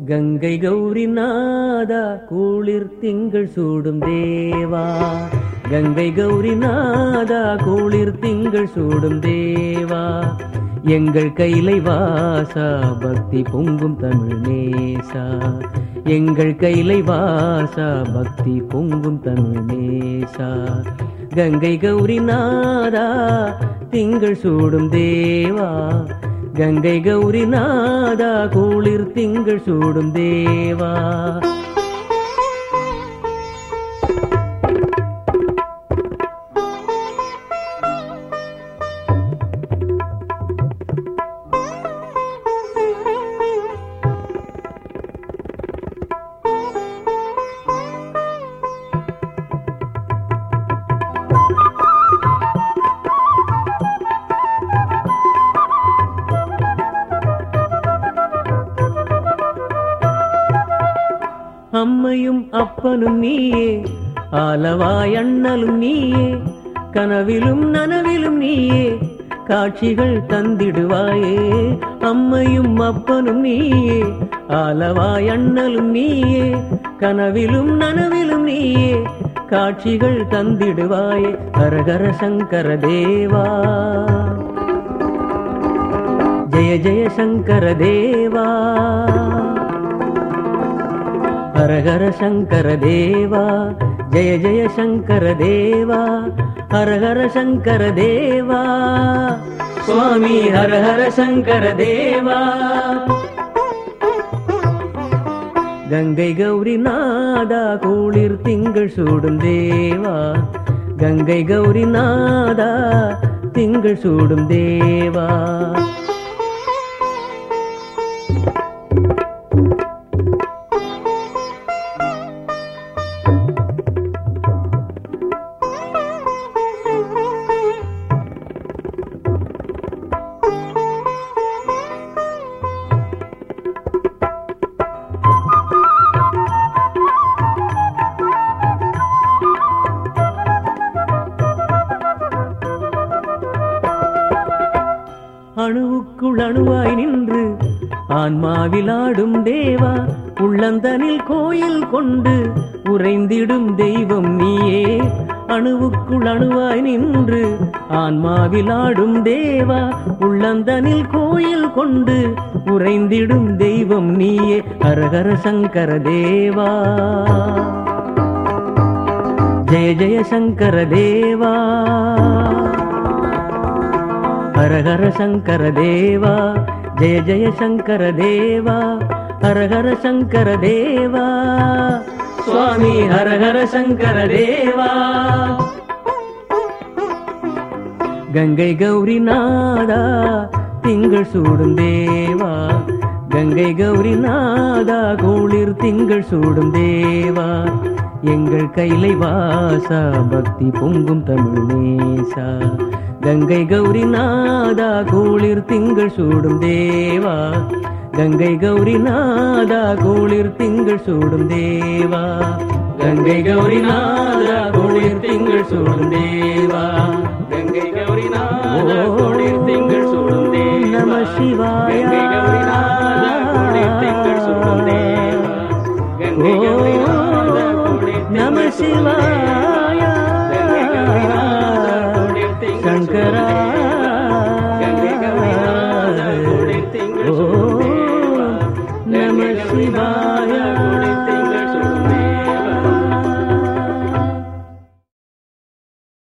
கங்கை கௌரி நாதா குளிர் திங்கள் சூடும் தேவா கங்கை கௌரி நாதா குளிர் திங்கள் சூடும் தேவா எங்கள் கைலை வாசா பக்தி பொங்கும் தமிழ் நேசா எங்கள் கைலை வாசா பக்தி பொங்கும் தமிழ் நேசா கங்கை கௌரி நாதா திங்கள் சூடும் தேவா கங்கை கௌரி நாதா குளிர் திங்கள் சூடும் தேவா அம்மையும் அப்பனும் நீயே ஆலவாய் அண்ணலும் நீயே கனவிலும் நனவிலும் நீயே காட்சிகள் தந்திடுவாயே அம்மையும் அப்பனும் நீயே ஆலவாய் அண்ணலும் நீயே கனவிலும் நனவிலும் நீயே காட்சிகள் தந்திடுவாயே ஹரஹர சங்கர தேவா ஜெய ஜெய சங்கர தேவா ஹர ஹர சங்கர தேவா ஜெய ஜெய சங்கர தேவா ஹர ஹர சங்கர தேவா சுவாமி ஹர ஹர சங்கர தேவா கங்கை கௌரி நாதா குளிர் திங்கள் சூடும் தேவா கங்கை கௌரி நாதா திங்கள் சூடும் தேவா அணுவுக்குள் அணுவாய் நின்று ஆன்மாவில் ஆடும் தேவா உள்ளந்தனில் கோயில் கொண்டு உறைந்திடும் தெய்வம் நீயே அணுவுக்குள் அணுவாய் நின்று ஆன்மாவில் ஆடும் தேவா உள்ளந்தனில் கோயில் கொண்டு உறைந்திடும் தெய்வம் நீயே ஹரஹர சங்கர தேவா ஜெய ஜெய சங்கர தேவா ஹர ஹர சங்கர தேவா ஜெய ஜெய சங்கர தேவா ஹர ஹர சங்கர தேவா சுவாமி ஹர ஹர சங்கர தேவா கங்கை கௌரி நாதா திங்கள் சூடும் தேவா கங்கை கௌரி நாதா குளிர் திங்கள் சூடும் தேவா எங்கள் கைலை வாசா பக்தி பொங்கும் தமிழ் நேசா கங்கை கௌரி நாதா குளிர் திங்கள் சூடும் தேவா கங்கை கௌரி நாதா குளிர் திங்கள் சூடும் தேவா கங்கை கௌரி நாதா குளிர் திங்கள் சூடும் தேவா கங்கை கௌரி நாதா குளிர் திங்கள் சூடும் தேவா நம சிவாய கங்கை கௌரி நாதா குளிர் திங்கள் சூடும் தேவா கங்கை கௌரி நாதா குளிர் நம சிவாய கங்கை கௌரி நாதா குளிர் திங்கள் சங்கரா கங்கை கௌரி நாதா குளிர் திங்கள் சூடும் தேவா நம சிவாய